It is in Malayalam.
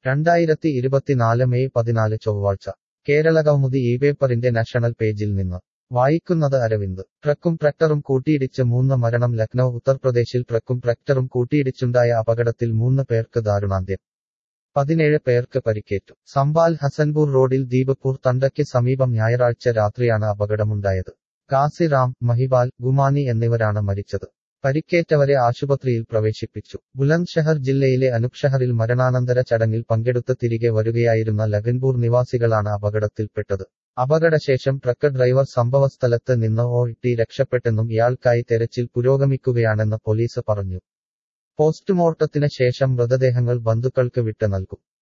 രണ്ടായിരത്തി ഇരുപത്തിനാല് മെയ് പതിനാല് ചൊവ്വാഴ്ച കേരള കൗമുദി ഈ പേപ്പറിന്റെ നാഷണൽ പേജിൽ നിന്ന് വായിക്കുന്നത് അരവിന്ദ് ട്രക്കും ട്രക്ടറും കൂട്ടിയിടിച്ച് മൂന്ന് മരണം ലക്നൌ ഉത്തർപ്രദേശിൽ ട്രക്കും ട്രക്ടറും കൂട്ടിയിടിച്ചുണ്ടായ അപകടത്തിൽ മൂന്ന് പേർക്ക് ദാരുണാന്ത്യം പതിനേഴ് പേർക്ക് പരിക്കേറ്റു സംബാൽ ഹസൻപൂർ റോഡിൽ ദീപപൂർ തണ്ടയ്ക്ക് സമീപം ഞായറാഴ്ച രാത്രിയാണ് അപകടമുണ്ടായത് കാസിറാം മഹിബാൽ ഗുമാനി എന്നിവരാണ് മരിച്ചത് പരിക്കേറ്റവരെ ആശുപത്രിയിൽ പ്രവേശിപ്പിച്ചു ബുലന്ദ്ഷഹർ ജില്ലയിലെ അനുപ്ഷഹറിൽ മരണാനന്തര ചടങ്ങിൽ പങ്കെടുത്ത് തിരികെ വരികയായിരുന്ന ലഖൻപൂർ നിവാസികളാണ് അപകടത്തിൽപ്പെട്ടത് അപകടശേഷം ട്രക്ക് ഡ്രൈവർ സംഭവസ്ഥലത്ത് നിന്ന് ഓട്ടി രക്ഷപ്പെട്ടെന്നും ഇയാൾക്കായി തെരച്ചിൽ പുരോഗമിക്കുകയാണെന്ന് പോലീസ് പറഞ്ഞു പോസ്റ്റ്മോർട്ടത്തിന് ശേഷം മൃതദേഹങ്ങൾ ബന്ധുക്കൾക്ക് വിട്ട് നൽകും